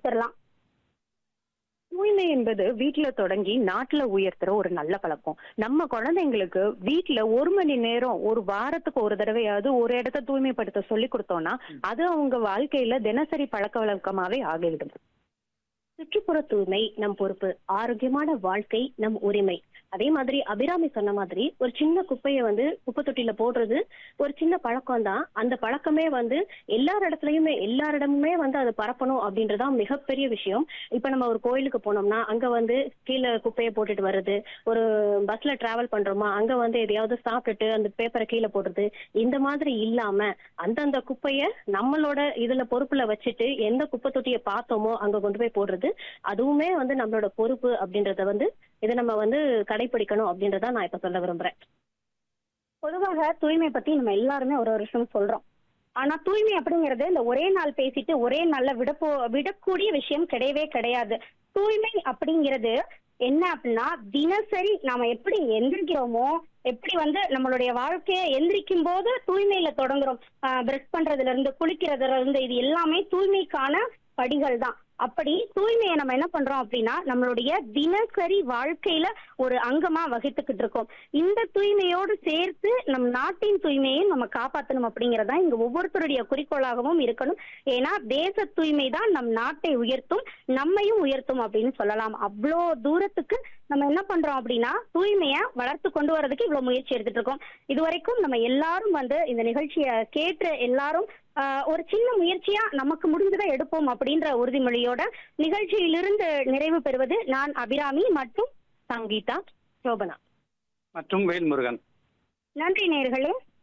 கொடுத்துடலாம் தூய்மை என்பது வீட்ல தொடங்கி நாட்டுல உயர்த்துற ஒரு நல்ல பழக்கம் நம்ம குழந்தைங்களுக்கு வீட்ல ஒரு மணி நேரம் ஒரு வாரத்துக்கு ஒரு தடவையாவது ஒரு இடத்த தூய்மைப்படுத்த சொல்லி கொடுத்தோம்னா அது அவங்க வாழ்க்கையில தினசரி பழக்க வழக்கமாவே ஆகிடும் சுற்றுப்புற தூய்மை நம் பொறுப்பு ஆரோக்கியமான வாழ்க்கை நம் உரிமை அதே மாதிரி அபிராமி சொன்ன மாதிரி ஒரு சின்ன குப்பையை வந்து குப்பை தொட்டியில போடுறது ஒரு சின்ன பழக்கம் தான் அந்த பழக்கமே வந்து எல்லார் இடத்துலயுமே எல்லாரிடமுமே வந்து அது பரப்பணும் அப்படின்றதான் மிகப்பெரிய விஷயம் இப்ப நம்ம ஒரு கோயிலுக்கு போனோம்னா அங்க வந்து கீழே குப்பையை போட்டுட்டு வர்றது ஒரு பஸ்ல டிராவல் பண்றோமா அங்க வந்து எதையாவது சாப்பிட்டுட்டு அந்த பேப்பரை கீழே போடுறது இந்த மாதிரி இல்லாம அந்தந்த குப்பைய நம்மளோட இதுல பொறுப்புல வச்சுட்டு எந்த குப்பை தொட்டியை பார்த்தோமோ அங்க கொண்டு போய் போடுறது அதுவுமே வந்து நம்மளோட பொறுப்பு அப்படின்றத வந்து இதை நம்ம வந்து கடைபிடிக்கணும் அப்படின்றத நான் இப்ப சொல்ல விரும்புறேன் பொதுவாக தூய்மை பத்தி நம்ம எல்லாருமே ஒரு ஒரு விஷயம் சொல்றோம் ஆனா தூய்மை அப்படிங்கிறது இந்த ஒரே நாள் பேசிட்டு ஒரே நாள்ல விடப்போ விடக்கூடிய விஷயம் கிடையவே கிடையாது தூய்மை அப்படிங்கிறது என்ன அப்படின்னா தினசரி நாம எப்படி எந்திரிக்கிறோமோ எப்படி வந்து நம்மளுடைய வாழ்க்கையை எந்திரிக்கும் போது தூய்மையில தொடங்குறோம் பிரஷ் பண்றதுல இருந்து குளிக்கிறதுல இருந்து இது எல்லாமே தூய்மைக்கான படிகள் தான் அப்படி தூய்மையை நம்ம என்ன பண்றோம் அப்படின்னா நம்மளுடைய தினசரி வாழ்க்கையில ஒரு அங்கமா வகித்துக்கிட்டு இருக்கோம் இந்த தூய்மையோடு சேர்த்து நம் நாட்டின் தூய்மையை நம்ம காப்பாற்றணும் அப்படிங்கறதா இங்க ஒவ்வொருத்தருடைய குறிக்கோளாகவும் இருக்கணும் ஏன்னா தேச தூய்மை தான் நம் நாட்டை உயர்த்தும் நம்மையும் உயர்த்தும் அப்படின்னு சொல்லலாம் அவ்வளோ தூரத்துக்கு நம்ம என்ன பண்றோம் அப்படின்னா தூய்மையை வளர்த்து கொண்டு வரதுக்கு இவ்வளவு முயற்சி எடுத்துட்டு இருக்கோம் இதுவரைக்கும் நம்ம எல்லாரும் வந்து இந்த நிகழ்ச்சியை கேட்டு எல்லாரும் ஆஹ், ஒரு சின்ன முயற்சியா நமக்கு முடிஞ்சதை எடுப்போம் அப்படின்ற உறுதிமொழியோட நிகழ்ச்சியிலிருந்து நிறைவு பெறுவது நான் அபிராமி மற்றும் சங்கீதா சோபனா மற்றும் வேல்முருகன் நன்றி நேயர்களே